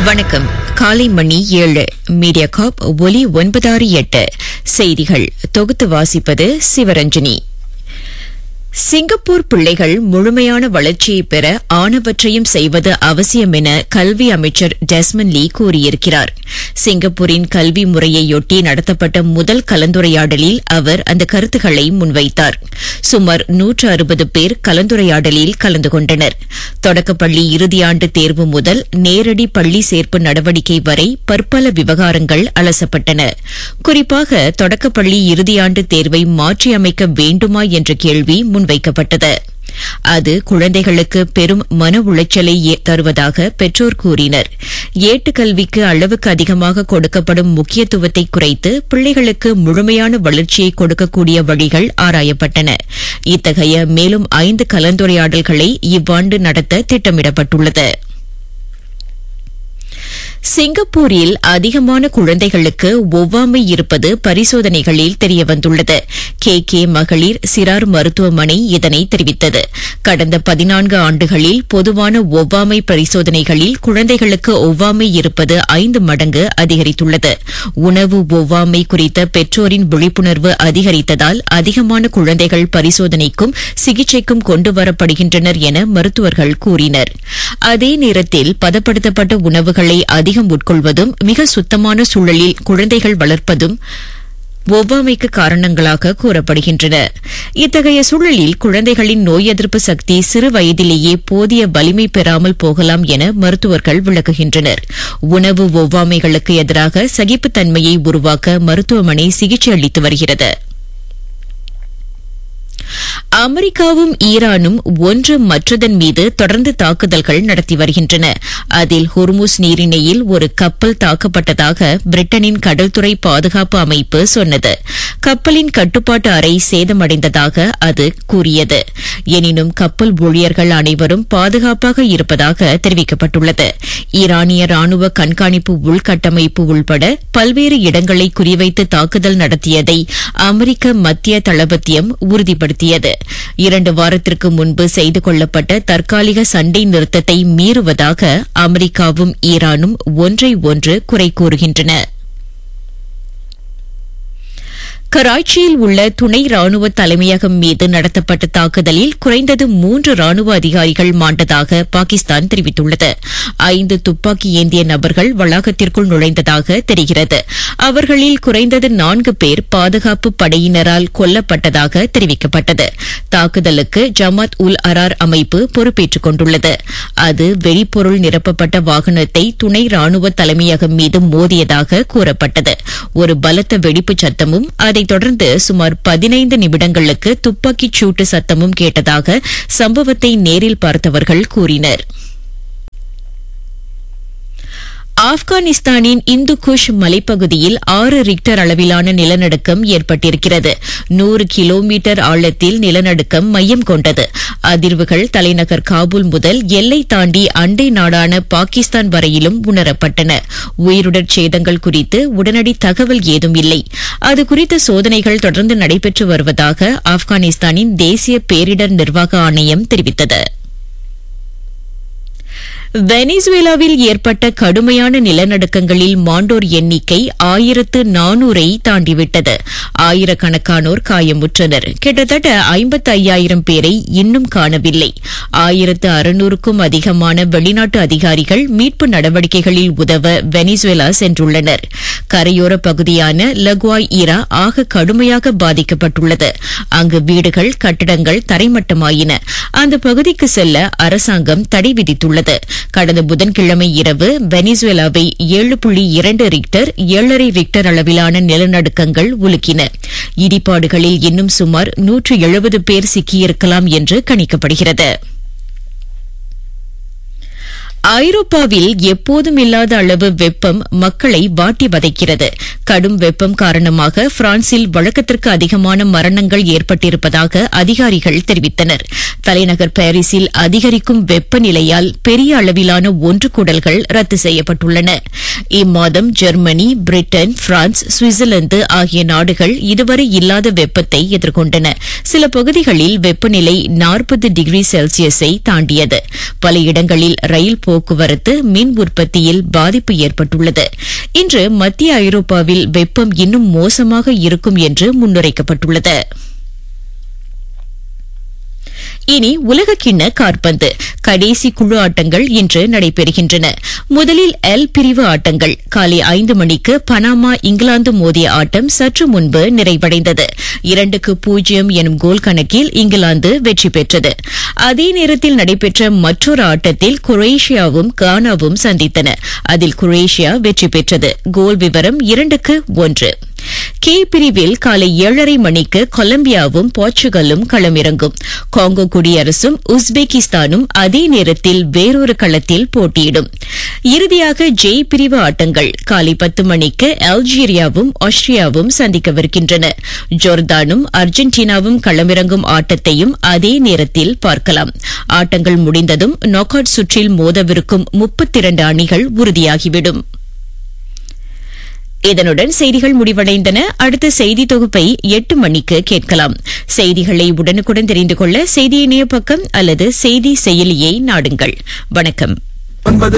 வணக்கம் காலை மணி ஏழு மீடியா காப் ஒலி ஒன்பதாறு எட்டு செய்திகள் தொகுத்து வாசிப்பது சிவரஞ்சனி சிங்கப்பூர் பிள்ளைகள் முழுமையான வளர்ச்சியை பெற ஆனவற்றையும் செய்வது அவசியம் என கல்வி அமைச்சர் டெஸ்மன் லீ கூறியிருக்கிறார் சிங்கப்பூரின் கல்வி முறையையொட்டி நடத்தப்பட்ட முதல் கலந்துரையாடலில் அவர் அந்த கருத்துக்களை முன்வைத்தார் சுமார் நூற்று அறுபது பேர் கலந்துரையாடலில் கலந்து கொண்டனர் தொடக்கப்பள்ளி இறுதியாண்டு தேர்வு முதல் நேரடி பள்ளி சேர்ப்பு நடவடிக்கை வரை பற்பல விவகாரங்கள் அலசப்பட்டன குறிப்பாக தொடக்கப்பள்ளி இறுதியாண்டு தேர்வை மாற்றியமைக்க வேண்டுமா என்ற கேள்வி முன்வைக்கப்பட்டது அது குழந்தைகளுக்கு பெரும் மன உளைச்சலை ஏ- தருவதாக பெற்றோர் கூறினர் ஏட்டுக்கல்விக்கு அளவுக்கு அதிகமாக கொடுக்கப்படும் முக்கியத்துவத்தை குறைத்து பிள்ளைகளுக்கு முழுமையான வளர்ச்சியை கொடுக்கக்கூடிய வழிகள் ஆராயப்பட்டன இத்தகைய மேலும் ஐந்து கலந்துரையாடல்களை இவ்வாண்டு நடத்த திட்டமிடப்பட்டுள்ளது சிங்கப்பூரில் அதிகமான குழந்தைகளுக்கு ஒவ்வாமை இருப்பது பரிசோதனைகளில் தெரியவந்துள்ளது கே கே மகளிர் சிறார் மருத்துவமனை இதனை தெரிவித்தது கடந்த பதினான்கு ஆண்டுகளில் பொதுவான ஒவ்வாமை பரிசோதனைகளில் குழந்தைகளுக்கு ஒவ்வாமை இருப்பது ஐந்து மடங்கு அதிகரித்துள்ளது உணவு ஒவ்வாமை குறித்த பெற்றோரின் விழிப்புணர்வு அதிகரித்ததால் அதிகமான குழந்தைகள் பரிசோதனைக்கும் சிகிச்சைக்கும் கொண்டுவரப்படுகின்றனர் என மருத்துவர்கள் கூறினர் அதே நேரத்தில் பதப்படுத்தப்பட்ட உணவுகளை அதிகம் உட்கொள்வதும் மிக சுத்தமான சூழலில் குழந்தைகள் வளர்ப்பதும் ஒவ்வாமைக்கு காரணங்களாக கூறப்படுகின்றன இத்தகைய சூழலில் குழந்தைகளின் நோய் எதிர்ப்பு சக்தி சிறு வயதிலேயே போதிய வலிமை பெறாமல் போகலாம் என மருத்துவர்கள் விளக்குகின்றனர் உணவு ஒவ்வாமைகளுக்கு எதிராக சகிப்புத்தன்மையை உருவாக்க மருத்துவமனை சிகிச்சை அளித்து வருகிறது அமெரிக்காவும் ஈரானும் ஒன்று மற்றதன் மீது தொடர்ந்து தாக்குதல்கள் நடத்தி வருகின்றன அதில் ஹொர்முஸ் நீரிணையில் ஒரு கப்பல் தாக்கப்பட்டதாக பிரிட்டனின் கடல்துறை பாதுகாப்பு அமைப்பு சொன்னது கப்பலின் கட்டுப்பாட்டு அறை சேதமடைந்ததாக அது கூறியது எனினும் கப்பல் ஊழியர்கள் அனைவரும் பாதுகாப்பாக இருப்பதாக தெரிவிக்கப்பட்டுள்ளது ஈரானிய ராணுவ கண்காணிப்பு உள்கட்டமைப்பு உள்பட பல்வேறு இடங்களை குறிவைத்து தாக்குதல் நடத்தியதை அமெரிக்க மத்திய தளபத்தியம் உறுதிப்படுத்தியது இரண்டு வாரத்திற்கு முன்பு செய்து கொள்ளப்பட்ட தற்காலிக சண்டை நிறுத்தத்தை மீறுவதாக அமெரிக்காவும் ஈரானும் ஒன்றை ஒன்று குறை கூறுகின்றன கராச்சியில் உள்ள துணை ராணுவ தலைமையகம் மீது நடத்தப்பட்ட தாக்குதலில் குறைந்தது மூன்று ராணுவ அதிகாரிகள் மாண்டதாக பாகிஸ்தான் தெரிவித்துள்ளது ஐந்து துப்பாக்கி ஏந்திய நபர்கள் வளாகத்திற்குள் நுழைந்ததாக தெரிகிறது அவர்களில் குறைந்தது நான்கு பேர் பாதுகாப்பு படையினரால் கொல்லப்பட்டதாக தெரிவிக்கப்பட்டது தாக்குதலுக்கு ஜமாத் உல் அரார் அமைப்பு பொறுப்பேற்றுக் கொண்டுள்ளது அது வெடிபொருள் நிரப்பப்பட்ட வாகனத்தை துணை ராணுவ தலைமையகம் மீது மோதியதாக கூறப்பட்டது ஒரு பலத்த வெடிப்புச் சத்தமும் அதைத் தொடர்ந்து சுமார் பதினைந்து நிமிடங்களுக்கு துப்பாக்கிச் சூட்டு சத்தமும் கேட்டதாக சம்பவத்தை நேரில் பார்த்தவர்கள் கூறினர் ஆப்கானிஸ்தானின் இந்து குஷ் மலைப்பகுதியில் ஆறு ரிக்டர் அளவிலான நிலநடுக்கம் ஏற்பட்டிருக்கிறது நூறு கிலோமீட்டர் ஆழத்தில் நிலநடுக்கம் மையம் கொண்டது அதிர்வுகள் தலைநகர் காபூல் முதல் எல்லை தாண்டி அண்டை நாடான பாகிஸ்தான் வரையிலும் உணரப்பட்டன உயிருடற் சேதங்கள் குறித்து உடனடி தகவல் ஏதும் இல்லை அது குறித்த சோதனைகள் தொடர்ந்து நடைபெற்று வருவதாக ஆப்கானிஸ்தானின் தேசிய பேரிடர் நிர்வாக ஆணையம் தெரிவித்தது வெனிசுவேலாவில் ஏற்பட்ட கடுமையான நிலநடுக்கங்களில் மாண்டோர் எண்ணிக்கை ஆயிரத்து நானூரை தாண்டிவிட்டது ஆயிரக்கணக்கானோர் காயமுற்றனர் கிட்டத்தட்ட ஐம்பத்து ஐயாயிரம் பேரை இன்னும் காணவில்லை ஆயிரத்து அறுநூறுக்கும் அதிகமான வெளிநாட்டு அதிகாரிகள் மீட்பு நடவடிக்கைகளில் உதவ வெனிசுவேலா சென்றுள்ளனர் கரையோர பகுதியான லக்வாய் ஈரா ஆக கடுமையாக பாதிக்கப்பட்டுள்ளது அங்கு வீடுகள் கட்டடங்கள் தரைமட்டமாயின அந்த பகுதிக்கு செல்ல அரசாங்கம் தடை விதித்துள்ளது கடந்த புதன்கிழமை இரவு வெனிசுவேலாவை ஏழு புள்ளி இரண்டு ரிக்டர் ஏழரை ரிக்டர் அளவிலான நிலநடுக்கங்கள் உலுக்கின இடிபாடுகளில் இன்னும் சுமார் நூற்று எழுபது பேர் சிக்கியிருக்கலாம் என்று கணிக்கப்படுகிறது ஐரோப்பாவில் எப்போதும் இல்லாத அளவு வெப்பம் மக்களை வாட்டி வதைக்கிறது கடும் வெப்பம் காரணமாக பிரான்சில் வழக்கத்திற்கு அதிகமான மரணங்கள் ஏற்பட்டிருப்பதாக அதிகாரிகள் தெரிவித்தனர் தலைநகர் பாரிஸில் அதிகரிக்கும் வெப்பநிலையால் பெரிய அளவிலான ஒன்று கூடல்கள் ரத்து செய்யப்பட்டுள்ளன இம்மாதம் ஜெர்மனி பிரிட்டன் பிரான்ஸ் சுவிட்சர்லாந்து ஆகிய நாடுகள் இதுவரை இல்லாத வெப்பத்தை எதிர்கொண்டன சில பகுதிகளில் வெப்பநிலை நாற்பது டிகிரி செல்சியஸை தாண்டியது பல இடங்களில் ரயில் போக்கு போக்குவரத்து மின் உற்பத்தியில் பாதிப்பு ஏற்பட்டுள்ளது இன்று மத்திய ஐரோப்பாவில் வெப்பம் இன்னும் மோசமாக இருக்கும் என்று முன்னுரைக்கப்பட்டுள்ளது இனி உலகக்கிண்ண காற்பந்து கடைசி குழு ஆட்டங்கள் இன்று நடைபெறுகின்றன முதலில் எல் பிரிவு ஆட்டங்கள் காலை ஐந்து மணிக்கு பனாமா இங்கிலாந்து மோதிய ஆட்டம் சற்று முன்பு நிறைவடைந்தது இரண்டுக்கு பூஜ்ஜியம் எனும் கோல் கணக்கில் இங்கிலாந்து வெற்றி பெற்றது அதே நேரத்தில் நடைபெற்ற மற்றொரு ஆட்டத்தில் குரேஷியாவும் கானாவும் சந்தித்தன அதில் குரேஷியா வெற்றி பெற்றது கோல் விவரம் இரண்டுக்கு ஒன்று கே பிரிவில் காலை ஏழரை மணிக்கு கொலம்பியாவும் போர்ச்சுகலும் களமிறங்கும் காங்கோ குடியரசும் உஸ்பெகிஸ்தானும் அதே நேரத்தில் வேறொரு களத்தில் போட்டியிடும் இறுதியாக ஜெய் பிரிவு ஆட்டங்கள் காலை பத்து மணிக்கு அல்ஜீரியாவும் ஆஸ்திரியாவும் சந்திக்கவிருக்கின்றன ஜோர்தானும் அர்ஜென்டினாவும் களமிறங்கும் ஆட்டத்தையும் அதே நேரத்தில் பார்க்கலாம் ஆட்டங்கள் முடிந்ததும் நாக் அவுட் சுற்றில் மோதவிருக்கும் முப்பத்தி இரண்டு அணிகள் உறுதியாகிவிடும் இதனுடன் செய்திகள் முடிவடைந்தன அடுத்த செய்தி தொகுப்பை எட்டு மணிக்கு கேட்கலாம் செய்திகளை உடனுக்குடன் தெரிந்து கொள்ள செய்தி இணைய பக்கம் அல்லது செய்தி செயலியை நாடுங்கள் வணக்கம் ஒன்பது